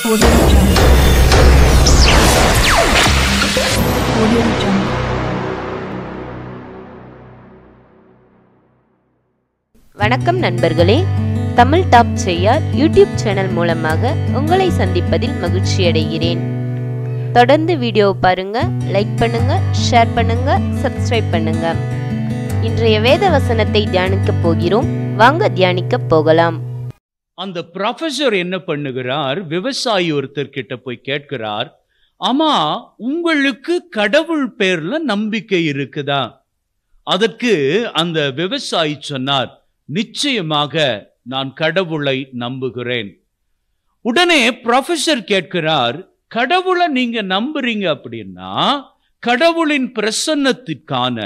Audio Jungle. Audio Jungle. வணக்கம் நண்பர்களே Tamil top Cheyyar YouTube channel மூலமாக உங்களை சந்திப்பதில் மகிழ்ச்சி அடைகிறேன் தொடர்ந்து வீடியோ பாருங்க லைக் பண்ணுங்க ஷேர் பண்ணுங்க சப்ஸ்கிரைப் பண்ணுங்க இன்றைய வேத வசனத்தை தியானிக்க போகிறோம் வாங்க தியானிக்க போகலாம் அந்த ப்ரொஃபசர் என்ன பண்ணுகிறார் விவசாயி ஒருத்தர் கிட்ட போய் கேட்கிறார் ஆமா உங்களுக்கு கடவுள் பேர்ல நம்பிக்கை இருக்குதா அதற்கு அந்த விவசாயி சொன்னார் நிச்சயமாக நான் கடவுளை நம்புகிறேன் உடனே ப்ரொஃபசர் கேட்கிறார் கடவுளை நீங்க நம்புறீங்க அப்படின்னா கடவுளின் பிரசன்னத்திற்கான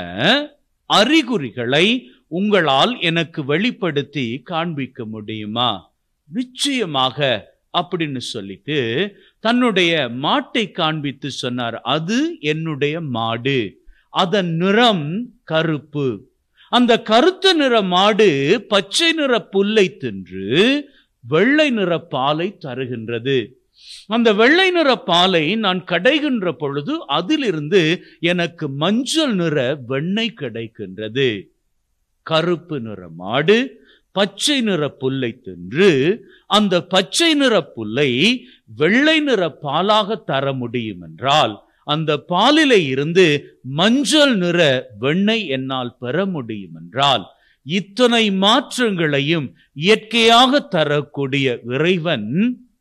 அறிகுறிகளை உங்களால் எனக்கு வெளிப்படுத்தி காண்பிக்க முடியுமா நிச்சயமாக அப்படின்னு சொல்லிட்டு தன்னுடைய மாட்டை காண்பித்து சொன்னார் அது என்னுடைய மாடு அதன் நிறம் கருப்பு அந்த கருத்த நிற மாடு பச்சை நிற புல்லை தின்று வெள்ளை நிற பாலை தருகின்றது அந்த வெள்ளை நிற பாலை நான் கடைகின்ற பொழுது அதிலிருந்து எனக்கு மஞ்சள் நிற வெண்ணெய் கிடைக்கின்றது கருப்பு நிற மாடு பச்சை நிற புல்லை தின்று அந்த பச்சை நிற புல்லை வெள்ளை நிற பாலாக தர முடியும் என்றால் அந்த பாலிலே இருந்து மஞ்சள் நிற வெண்ணெய் என்னால் பெற முடியும் என்றால் இத்தனை மாற்றங்களையும் இயற்கையாக தரக்கூடிய இறைவன்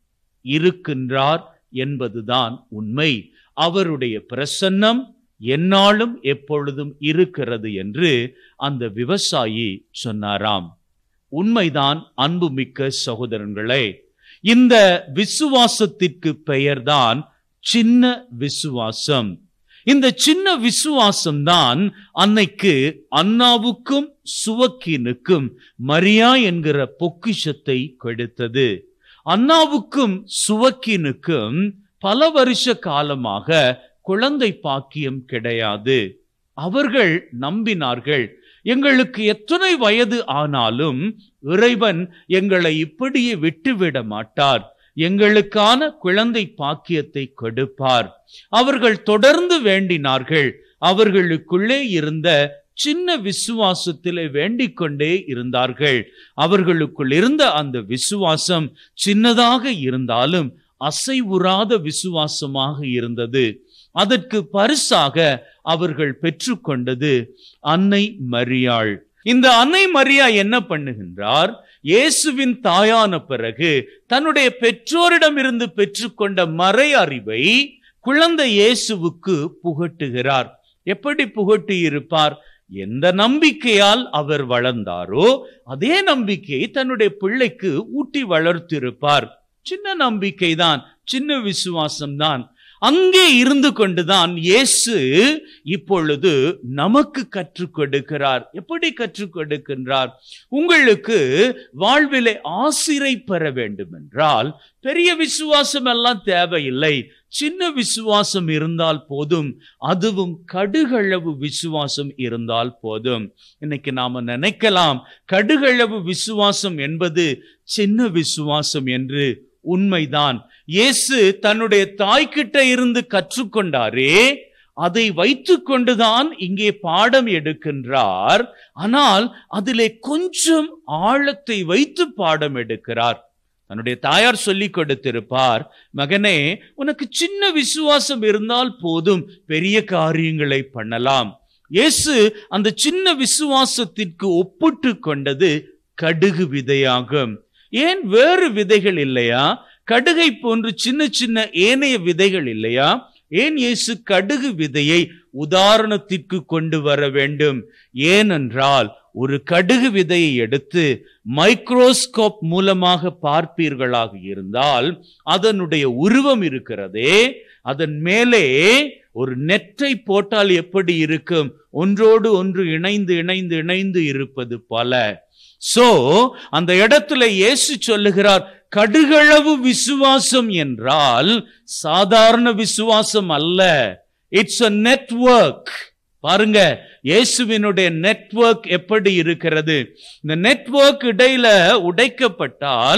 இருக்கின்றார் என்பதுதான் உண்மை அவருடைய பிரசன்னம் என்னாலும் எப்பொழுதும் இருக்கிறது என்று அந்த விவசாயி சொன்னாராம் உண்மைதான் அன்புமிக்க சகோதரர்களே இந்த விசுவாசத்திற்கு பெயர்தான் சின்ன விசுவாசம் இந்த சின்ன விசுவாசம் தான் அன்னைக்கு அண்ணாவுக்கும் சுவக்கீனுக்கும் மரியா என்கிற பொக்கிஷத்தை கொடுத்தது அண்ணாவுக்கும் சுவக்கீனுக்கும் பல வருஷ காலமாக குழந்தை பாக்கியம் கிடையாது அவர்கள் நம்பினார்கள் எங்களுக்கு எத்தனை வயது ஆனாலும் இறைவன் எங்களை இப்படியே விட்டுவிட மாட்டார் எங்களுக்கான குழந்தை பாக்கியத்தை கொடுப்பார் அவர்கள் தொடர்ந்து வேண்டினார்கள் அவர்களுக்குள்ளே இருந்த சின்ன விசுவாசத்திலே வேண்டிக் கொண்டே இருந்தார்கள் அவர்களுக்குள் இருந்த அந்த விசுவாசம் சின்னதாக இருந்தாலும் அசைவுறாத விசுவாசமாக இருந்தது அதற்கு பரிசாக அவர்கள் பெற்றுக்கொண்டது அன்னை மரியாள் இந்த அன்னை மரியா என்ன பண்ணுகின்றார் இயேசுவின் தாயான பிறகு தன்னுடைய பெற்றோரிடமிருந்து பெற்றுக்கொண்ட மறை அறிவை குழந்தை இயேசுவுக்கு புகட்டுகிறார் எப்படி புகட்டி இருப்பார் எந்த நம்பிக்கையால் அவர் வளர்ந்தாரோ அதே நம்பிக்கையை தன்னுடைய பிள்ளைக்கு ஊட்டி வளர்த்திருப்பார் சின்ன நம்பிக்கைதான் சின்ன விசுவாசம்தான் அங்கே இருந்து கொண்டுதான் இயேசு இப்பொழுது நமக்கு கற்றுக் கொடுக்கிறார் எப்படி கற்றுக் கொடுக்கின்றார் உங்களுக்கு வாழ்விலே ஆசிரை பெற வேண்டும் என்றால் பெரிய விசுவாசம் எல்லாம் தேவையில்லை சின்ன விசுவாசம் இருந்தால் போதும் அதுவும் கடுகளவு விசுவாசம் இருந்தால் போதும் இன்னைக்கு நாம நினைக்கலாம் கடுகளவு விசுவாசம் என்பது சின்ன விசுவாசம் என்று உண்மைதான் இயேசு தன்னுடைய தாய்கிட்ட இருந்து கற்றுக்கொண்டாரே அதை வைத்துக் கொண்டுதான் இங்கே பாடம் எடுக்கின்றார் ஆனால் அதிலே கொஞ்சம் ஆழத்தை வைத்து பாடம் எடுக்கிறார் தன்னுடைய தாயார் சொல்லிக் கொடுத்திருப்பார் மகனே உனக்கு சின்ன விசுவாசம் இருந்தால் போதும் பெரிய காரியங்களை பண்ணலாம் இயேசு அந்த சின்ன விசுவாசத்திற்கு ஒப்பிட்டு கொண்டது கடுகு விதையாகும் ஏன் வேறு விதைகள் இல்லையா கடுகை போன்று சின்ன சின்ன ஏனைய விதைகள் இல்லையா ஏன் இயேசு கடுகு விதையை உதாரணத்திற்கு கொண்டு வர வேண்டும் ஏனென்றால் ஒரு கடுகு விதையை எடுத்து மைக்ரோஸ்கோப் மூலமாக பார்ப்பீர்களாக இருந்தால் அதனுடைய உருவம் இருக்கிறதே அதன் மேலே ஒரு நெற்றை போட்டால் எப்படி இருக்கும் ஒன்றோடு ஒன்று இணைந்து இணைந்து இணைந்து இருப்பது பல சோ அந்த இடத்துல இயேசு சொல்லுகிறார் கடுகளவு விசுவாசம் என்றால் சாதாரண விசுவாசம் அல்ல இட்ஸ் அ நெட்வொர்க் பாருங்க இயேசுவினுடைய நெட்வொர்க் எப்படி இருக்கிறது இந்த நெட்வொர்க் இடையில உடைக்கப்பட்டால்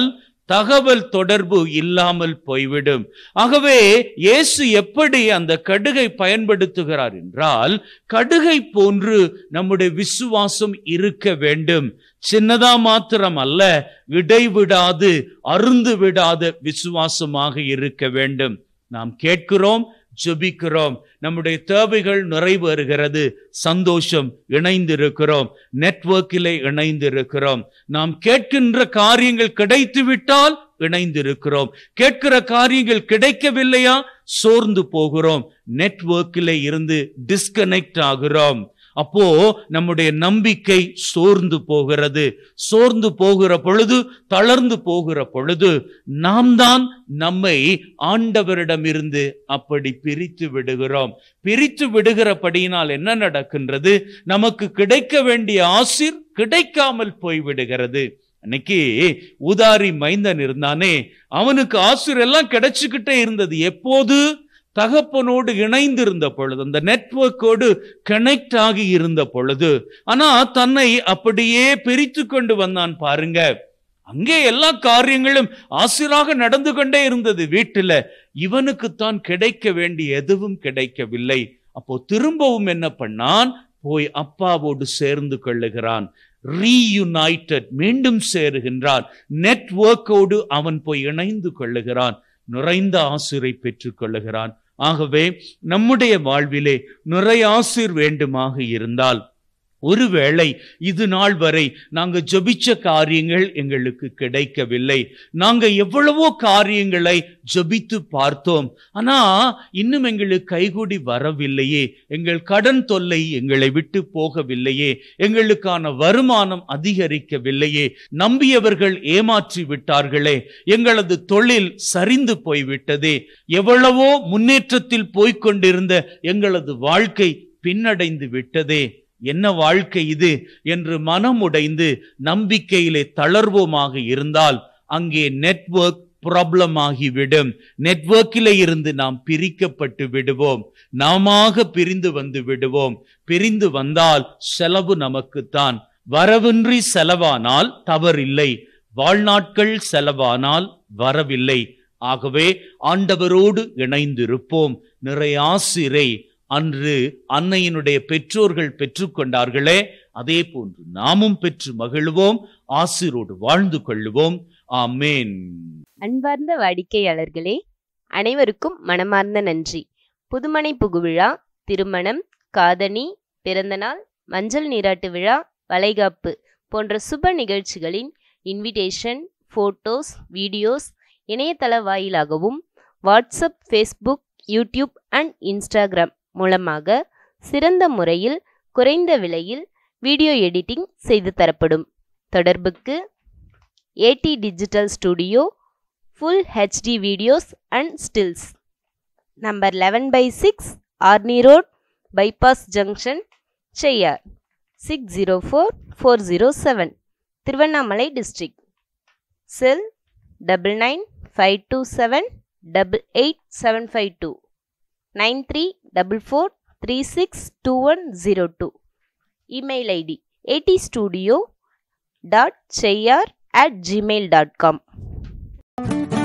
தகவல் தொடர்பு இல்லாமல் போய்விடும் ஆகவே இயேசு எப்படி அந்த கடுகை பயன்படுத்துகிறார் என்றால் கடுகை போன்று நம்முடைய விசுவாசம் இருக்க வேண்டும் சின்னதா மாத்திரம் அல்ல இடைவிடாது அருந்து விடாத விசுவாசமாக இருக்க வேண்டும் நாம் கேட்கிறோம் ஜெபிக்கிறோம் நம்முடைய தேவைகள் நிறைவேறுகிறது சந்தோஷம் இணைந்திருக்கிறோம் நெட்வொர்க்கிலே இணைந்திருக்கிறோம் நாம் கேட்கின்ற காரியங்கள் கிடைத்து விட்டால் இணைந்திருக்கிறோம் கேட்கிற காரியங்கள் கிடைக்கவில்லையா சோர்ந்து போகிறோம் நெட்வொர்க்கிலே இருந்து டிஸ்கனெக்ட் ஆகிறோம் அப்போ நம்முடைய நம்பிக்கை சோர்ந்து போகிறது சோர்ந்து போகிற பொழுது தளர்ந்து போகிற பொழுது நாம் தான் நம்மை ஆண்டவரிடமிருந்து அப்படி பிரித்து விடுகிறோம் பிரித்து விடுகிறபடியினால் என்ன நடக்கின்றது நமக்கு கிடைக்க வேண்டிய ஆசிர் கிடைக்காமல் போய்விடுகிறது அன்னைக்கு ஊதாரி மைந்தன் இருந்தானே அவனுக்கு ஆசிர் எல்லாம் கிடைச்சுக்கிட்டே இருந்தது எப்போது தகப்பனோடு இணைந்திருந்த பொழுது அந்த நெட்வொர்க்கோடு கனெக்ட் ஆகி இருந்த பொழுது ஆனா தன்னை அப்படியே பிரித்து கொண்டு வந்தான் பாருங்க அங்கே எல்லா காரியங்களும் ஆசிராக நடந்து கொண்டே இருந்தது வீட்டுல இவனுக்குத்தான் கிடைக்க வேண்டிய எதுவும் கிடைக்கவில்லை அப்போ திரும்பவும் என்ன பண்ணான் போய் அப்பாவோடு சேர்ந்து கொள்ளுகிறான் ரீயுனைட்டட் மீண்டும் சேருகின்றான் நெட்வொர்க்கோடு அவன் போய் இணைந்து கொள்ளுகிறான் நிறைந்த ஆசிரை பெற்றுக் கொள்ளுகிறான் ஆகவே நம்முடைய வாழ்விலே நிறைய ஆசிர் வேண்டுமாக இருந்தால் ஒருவேளை இது நாள் வரை நாங்க ஜெபிச்ச காரியங்கள் எங்களுக்கு கிடைக்கவில்லை நாங்க எவ்வளவோ காரியங்களை ஜெபித்து பார்த்தோம் ஆனா இன்னும் எங்களுக்கு கைகூடி வரவில்லையே எங்கள் கடன் தொல்லை எங்களை விட்டு போகவில்லையே எங்களுக்கான வருமானம் அதிகரிக்கவில்லையே நம்பியவர்கள் ஏமாற்றி விட்டார்களே எங்களது தொழில் சரிந்து போய்விட்டதே எவ்வளவோ முன்னேற்றத்தில் போய்க் கொண்டிருந்த எங்களது வாழ்க்கை பின்னடைந்து விட்டதே என்ன வாழ்க்கை இது என்று மனமுடைந்து நம்பிக்கையிலே தளர்வோமாக இருந்தால் அங்கே நெட்வொர்க் ப்ராப்ளம் ஆகிவிடும் நெட்வொர்க்கிலே இருந்து நாம் பிரிக்கப்பட்டு விடுவோம் நாமாக பிரிந்து வந்து விடுவோம் பிரிந்து வந்தால் செலவு நமக்குத்தான் வரவின்றி செலவானால் தவறில்லை வாழ்நாட்கள் செலவானால் வரவில்லை ஆகவே ஆண்டவரோடு இணைந்திருப்போம் நிறைய ஆசிரை அன்று அன்னையினுடைய பெற்றோர்கள் பெற்றுக்கொண்டார்களே அதே போன்று நாமும் பெற்று மகிழ்வோம் ஆசிரோடு வாழ்ந்து கொள்ளுவோம் ஆமேன் அன்பார்ந்த வாடிக்கையாளர்களே அனைவருக்கும் மனமார்ந்த நன்றி புதுமனை புகுவிழா திருமணம் காதணி பிறந்தநாள் மஞ்சள் நீராட்டு விழா வளைகாப்பு போன்ற சுப நிகழ்ச்சிகளின் இன்விடேஷன் ஃபோட்டோஸ் வீடியோஸ் இணையதள வாயிலாகவும் WhatsApp Facebook YouTube and Instagram மூலமாக சிறந்த முறையில் குறைந்த விலையில் வீடியோ எடிட்டிங் செய்து தரப்படும் தொடர்புக்கு AD digital studio full HD videos and stills number eleven by six Arni road bypass junction Cheyyar six zero four four zero seven Tiruvannamalai district cell double nine five two seven double eight seven five two nine three double four three six two one zero two email ID AD studio dot Cheyyar at Gmail dot com